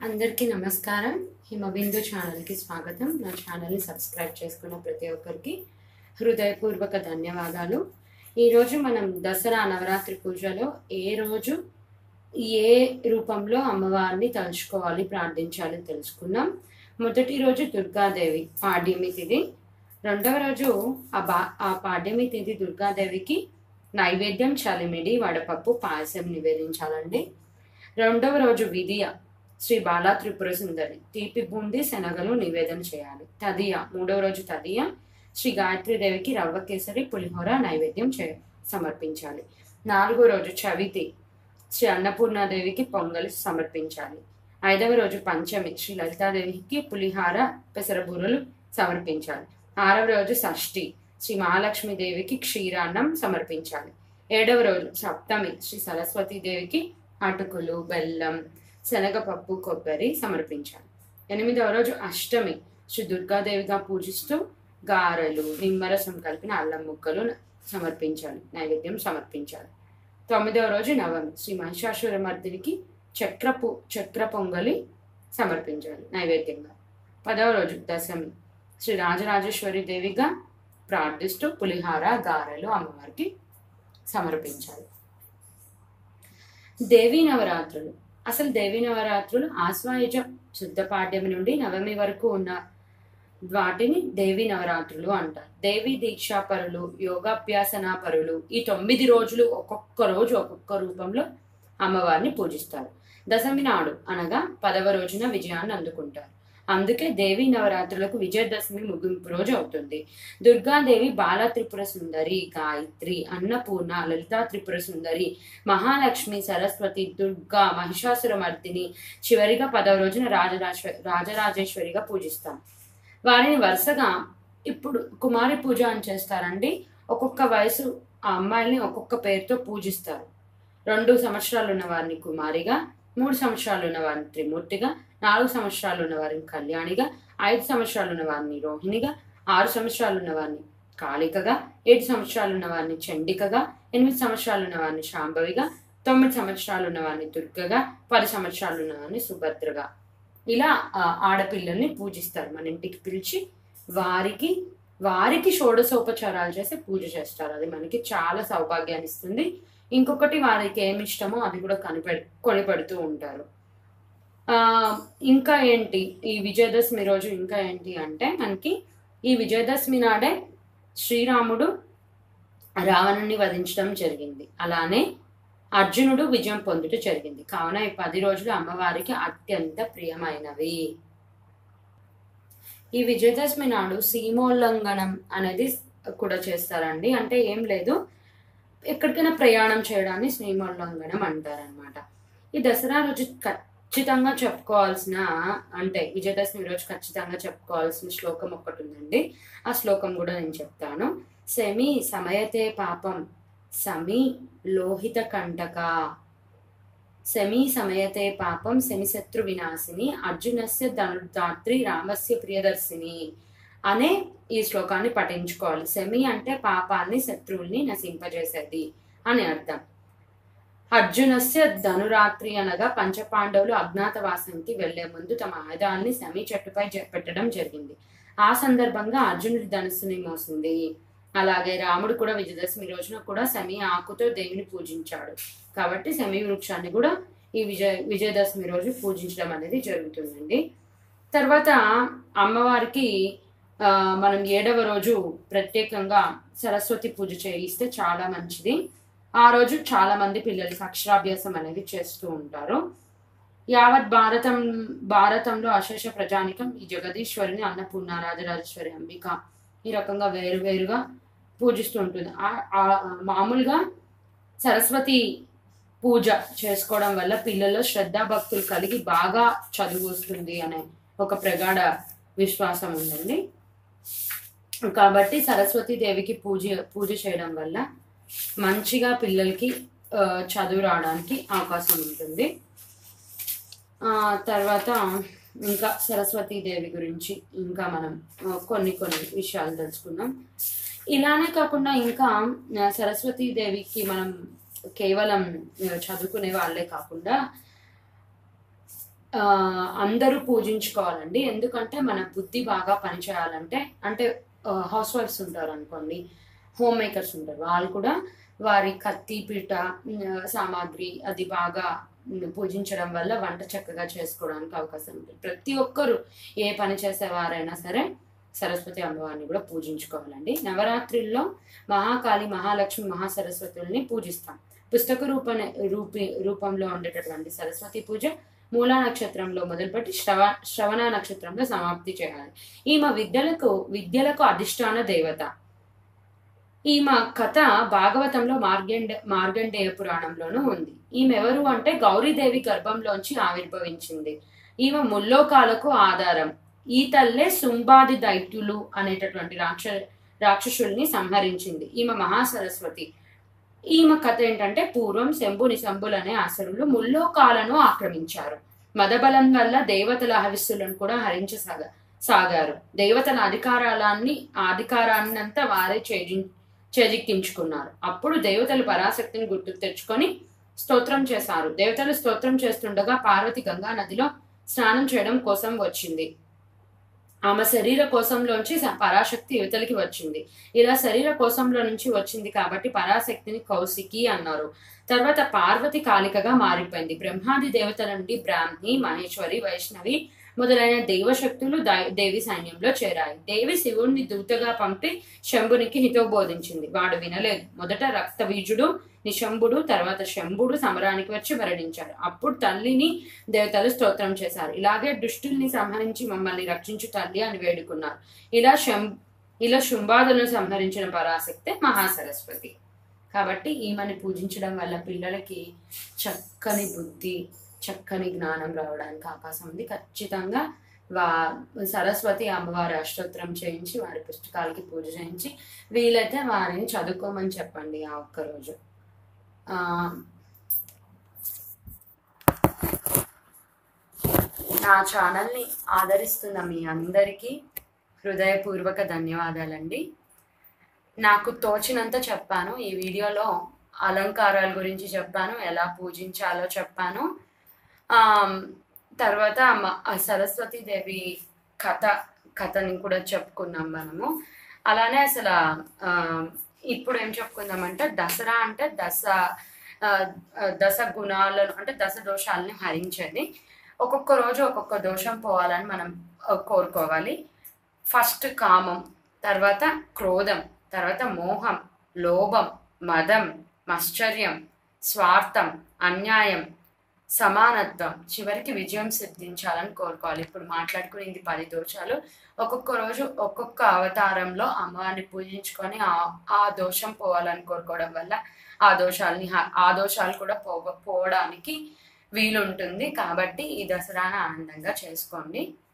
అందరికీ నమస్కారం హిమబిందు ఛానల్కి స్వాగతం నా ఛానల్ని సబ్స్క్రైబ్ చేసుకున్న ప్రతి ఒక్కరికి హృదయపూర్వక ధన్యవాదాలు ఈరోజు మనం దసరా నవరాత్రి పూజలో ఏ రోజు ఏ రూపంలో అమ్మవారిని తలుచుకోవాలి ప్రార్థించాలి తెలుసుకున్నాం మొదటి రోజు దుర్గాదేవి పాడ్యమి తిథి రెండవ రోజు ఆ బా ఆ పాడ్యమి తిథి దుర్గాదేవికి నైవేద్యం చలిమిడి వడపప్పు పాయసం నివేదించాలండి రెండవ రోజు విధియ శ్రీ బాలా త్రిపుర సుందరి తీపి బూంది శనగలు నివేదన చేయాలి తదియ మూడవ రోజు తదియ శ్రీ గాయత్రీదేవికి రవ్వ కేసరి పులిహోర నైవేద్యం చే సమర్పించాలి నాలుగో రోజు చవితి శ్రీ అన్నపూర్ణాదేవికి పొంగలి సమర్పించాలి ఐదవ రోజు పంచమి శ్రీ లలితాదేవికి పులిహార పెసరబూరలు సమర్పించాలి ఆరవ రోజు షష్ఠి శ్రీ మహాలక్ష్మీదేవికి క్షీరాన్నం సమర్పించాలి ఏడవ రోజు సప్తమి శ్రీ సరస్వతీదేవికి అటుకులు బెల్లం శనగపప్పు కొబ్బరి సమర్పించాలి ఎనిమిదవ రోజు అష్టమి శ్రీ దుర్గాదేవిగా పూజిస్తూ గారెలు నిమ్మరసం కలిపిన అల్లం ముక్కలు సమర్పించాలి నైవేద్యం సమర్పించాలి తొమ్మిదవ రోజు నవమి శ్రీ మహిషాసురమర్దినికి చక్రపు చక్ర పొంగలి సమర్పించాలి నైవేద్యంగా పదవ రోజు దశమి శ్రీ రాజరాజేశ్వరి దేవిగా ప్రార్థిస్తూ పులిహార గారెలు అమ్మవారికి సమర్పించాలి దేవీ నవరాత్రులు అసలు దేవీ నవరాత్రులు ఆశ్వాయుజ శుద్ధ పాడ్యమి నుండి నవమి వరకు ఉన్న వాటిని దేవి నవరాత్రులు అంటారు దేవి దీక్షా పరులు యోగాభ్యాసన పరులు ఈ తొమ్మిది రోజులు ఒక్కొక్క రోజు ఒక్కొక్క రూపంలో అమ్మవారిని పూజిస్తారు దశమి నాడు అనగా పదవ రోజున విజయాన్ని అందుకుంటారు అందుకే దేవి నవరాత్రులకు విజయదశమి ముగింపు రోజు అవుతుంది దుర్గాదేవి బాల త్రిపుర సుందరి గాయత్రి అన్నపూర్ణ లలితా త్రిపుర సుందరి మహాలక్ష్మి సరస్వతి దుర్గా మహిషాసురమర్దిని చివరిగా పదవ రోజున రాజరాజ రాజరాజేశ్వరిగా పూజిస్తాం వారిని వరుసగా ఇప్పుడు కుమారి పూజ అని చేస్తారండి ఒక్కొక్క వయసు ఆ అమ్మాయిల్ని ఒక్కొక్క పేరుతో పూజిస్తారు రెండు సంవత్సరాలు ఉన్న వారిని కుమారిగా మూడు సంవత్సరాలు ఉన్న వారిని త్రిమూర్తిగా నాలుగు సంవత్సరాలు ఉన్న వారిని కళ్యాణిగా ఐదు సంవత్సరాలు ఉన్న వారిని రోహిణిగా ఆరు సంవత్సరాలు ఉన్న వారిని కాళికగా ఏడు సంవత్సరాలు ఉన్న వారిని చండికగా ఎనిమిది సంవత్సరాలు ఉన్న వారిని శాంభవిగా తొమ్మిది సంవత్సరాలు ఉన్న వారిని దుర్గగా పది సంవత్సరాలు ఉన్న వారిని సుభద్రగా ఇలా ఆ, ఆడపిల్లల్ని పూజిస్తారు మన ఇంటికి పిలిచి వారికి వారికి షోడశోపచారాలు చేసి పూజ చేస్తారు అది మనకి చాలా సౌభాగ్యాన్ని ఇస్తుంది ఇంకొకటి వారికి ఏమి ఇష్టమో అది కూడా కనిపె కొనిపెడుతూ ఉంటారు ఆ ఇంకా ఏంటి ఈ విజయదశమి రోజు ఇంకా ఏంటి అంటే మనకి ఈ విజయదశమి నాడే శ్రీరాముడు రావణుని వధించడం జరిగింది అలానే అర్జునుడు విజయం పొందుట జరిగింది కావున ఈ పది రోజులు అమ్మవారికి అత్యంత ప్రియమైనవి ఈ విజయదశమి నాడు సీమోల్లంఘనం అనేది కూడా చేస్తారండి అంటే ఏం లేదు ఎక్కడికైనా ప్రయాణం చేయడాన్ని సీమోల్లంఘనం అంటారనమాట ఈ దసరా రోజు ఖచ్చితంగా చెప్పుకోవాల్సిన అంటే విజయదశమి రోజు ఖచ్చితంగా చెప్పుకోవాల్సిన శ్లోకం ఒకటి ఉందండి ఆ శ్లోకం కూడా నేను చెప్తాను సెమి సమయతే పాపం సమీ లోహిత కంటక సెమి సమయతే పాపం శమిశత్రు వినాశిని అర్జునస్య ధనుర్ధాత్రి రామస్య ప్రియదర్శిని అనే ఈ శ్లోకాన్ని పఠించుకోవాలి సెమి అంటే పాపాన్ని శత్రువుల్ని నశింపజేసేది అని అర్థం అర్జునస్య ధనురాత్రి అనగా పంచపాండవులు అజ్ఞాతవాసానికి వెళ్లే ముందు తమ ఆయుధాలని సెమి చెట్టుపై జ- పెట్టడం జరిగింది ఆ సందర్భంగా అర్జునుడి ధనుస్సుని మోసింది అలాగే రాముడు కూడా విజయదశమి రోజున కూడా శమి ఆకుతో దేవిని పూజించాడు కాబట్టి శమి వృక్షాన్ని కూడా ఈ విజయ విజయదశమి రోజు పూజించడం అనేది జరుగుతుందండి తర్వాత అమ్మవారికి ఆ, మనం ఏడవ రోజు ప్రత్యేకంగా సరస్వతి పూజ చేయిస్తే చాలా మంచిది ఆ రోజు చాలా మంది పిల్లలకి అక్షరాభ్యాసం అనేది చేస్తూ ఉంటారు యావత్ భారతం భారతంలో అశేష ప్రజానికం ఈ జగదీశ్వరిని అన్నపూర్ణ రాజరాజేశ్వరి అంబిక ఈ రకంగా వేరు వేరుగా పూజిస్తూ ఉంటుంది ఆ- ఆ- మామూలుగా సరస్వతి పూజ చేసుకోవడం వల్ల పిల్లల్లో శ్రద్ధాభక్తులు కలిగి బాగా చదువు వస్తుంది అనే ఒక ప్రగాఢ విశ్వాసం ఉందండి కాబట్టి సరస్వతి దేవికి పూజ పూజ చేయడం వల్ల మంచిగా పిల్లలకి ఆ, చదువు రావడానికి అవకాశం ఉంటుంది ఆ, తర్వాత ఇంకా సరస్వతి దేవి గురించి ఇంకా మనం ఆ, కొన్ని కొన్ని విషయాలు తెలుసుకుందాం ఇలానే కాకుండా ఇంకా ఆ, సరస్వతి దేవికి మనం కేవలం ఆ, చదువుకునే వాళ్ళే కాకుండా ఆ, అందరూ పూజించుకోవాలండి ఎందుకంటే మన బుద్ధి బాగా పనిచేయాలంటే అంటే హౌస్ వైఫ్స్ ఉంటారు అనుకోండి హోమ్ మేకర్స్ ఉంటారు వాళ్ళు కూడా వారి కత్తి పీట ఉమ్, సామాగ్రి అది బాగా ఉమ్, పూజించడం వల్ల వంట చక్కగా చేసుకోవడానికి అవకాశం ఉంటుంది ప్రతి ఒక్కరు ఏ పని చేసేవారైనా సరే సరస్వతి అమ్మవారిని కూడా పూజించుకోవాలండి నవరాత్రుల్లో మహాకాళి మహాలక్ష్మి మహాసరస్వతుల్ని పూజిస్తాం పుస్తక రూప రూపి రూపంలో ఉండేటటువంటి సరస్వతి పూజ మూలా నక్షత్రంలో మొదలుపెట్టి శ్రవ శ్రవణ నక్షత్రంలో సమాప్తి చేయాలి ఈమె విద్యలకు విద్యలకు అధిష్టాన దేవత ఈమె కథ భాగవతంలో మార్గండ మార్గండేయ పురాణంలోనూ ఉంది ఈమె ఎవరు అంటే గౌరీదేవి గర్భంలోంచి ఆవిర్భవించింది ఈమె ముల్లోకాలకు ఆధారం ఈ తల్లే సుంబాది దైత్యులు అనేటటువంటి రాక్ష రాక్షసుల్ని సంహరించింది ఈమె మహాసరస్వతి ఈమె కథ ఏంటంటే పూర్వం శంభు నిశంభులు అనే అసురులు ముల్లోకాలను ఆక్రమించారు మదబలం వల్ల దేవతల హవిస్సులను కూడా హరించసాగ సాగారు దేవతల అధికారాలన్నీ ఆ అధికారాన్నంతా వారే చేజి చేజిక్కించుకున్నారు అప్పుడు దేవతలు పరాశక్తిని గుర్తుకు తెచ్చుకొని స్తోత్రం చేశారు దేవతలు స్తోత్రం చేస్తుండగా పార్వతి గంగా నదిలో స్నానం చేయడం కోసం వచ్చింది ఆమె శరీర కోశంలోంచి స- పరాశక్తి యువతలకి వచ్చింది ఇలా శరీర కోశంలో నుంచి వచ్చింది కాబట్టి పరాశక్తిని కౌశికి అన్నారు తర్వాత పార్వతి కాళికగా మారిపోయింది బ్రహ్మాది దేవతల నుండి బ్రాహ్మి మహేశ్వరి వైష్ణవి మొదలైన దేవశక్తులు దా- దేవి సైన్యంలో చేరాయి దేవి శివుణ్ణి దూతగా పంపి శంభునికి హితోబోధించింది వాడు వినలేదు మొదట రక్తబీజుడు నిశంభుడు తర్వాత శంభుడు సమరానికి వచ్చి మరణించాడు అప్పుడు తల్లిని దేవతలు స్తోత్రం చేశారు ఇలాగే దుష్టుల్ని సంహరించి మమ్మల్ని రక్షించు తల్లి అని వేడుకున్నారు ఇలా శం ఇలా శుంభాదులను సంహరించిన పరాశక్తే మహాసరస్వతి కాబట్టి ఈమెని పూజించడం వల్ల పిల్లలకి చక్కని బుద్ధి చక్కని జ్ఞానం రావడానికి అవకాశం ఉంది ఖచ్చితంగా వా సరస్వతి అమ్మవారి అష్టోత్తరం చేయించి వారి పుస్తకాలకి పూజ చేయించి వీలైతే వారిని చదువుకోమని చెప్పండి ఆ ఒక్కరోజు ఆ, నా ఛానల్ని ఆదరిస్తున్న మీ అందరికీ హృదయపూర్వక ధన్యవాదాలండి నాకు తోచినంత చెప్పాను ఈ వీడియోలో అలంకారాల గురించి చెప్పాను ఎలా పూజించాలో చెప్పాను ఆమ్, తర్వాత మ- ఆ సరస్వతి దేవి కథ కథని కూడా చెప్పుకున్నాం మనము అలానే అసలు ఆ, ఇప్పుడు ఏం చెప్పుకుందామంటే దసరా అంటే దశ ఆ, ఆ, దశ గుణాలను అంటే దశ దోషాలని హరించేది ఒక్కొక్క రోజు ఒక్కొక్క దోషం పోవాలని మనం ఆ, కోరుకోవాలి ఫస్ట్ కామం తర్వాత క్రోధం తర్వాత మోహం లోభం మదం మశ్చర్యం స్వార్థం అన్యాయం సమానత్వం చివరికి విజయం సిద్ధించాలని కోరుకోవాలి ఇప్పుడు మాట్లాడుకునేది పది దోషాలు ఒక్కొక్క రోజు ఒక్కొక్క అవతారంలో అమ్మవారిని పూజించుకొని ఆ ఆ దోషం పోవాలని కోరుకోవడం వల్ల ఆ దోషాలని హ- ఆ దోషాలు కూడా పో పోవడానికి వీలుంటుంది కాబట్టి ఈ దసరాను ఆనందంగా చేసుకోండి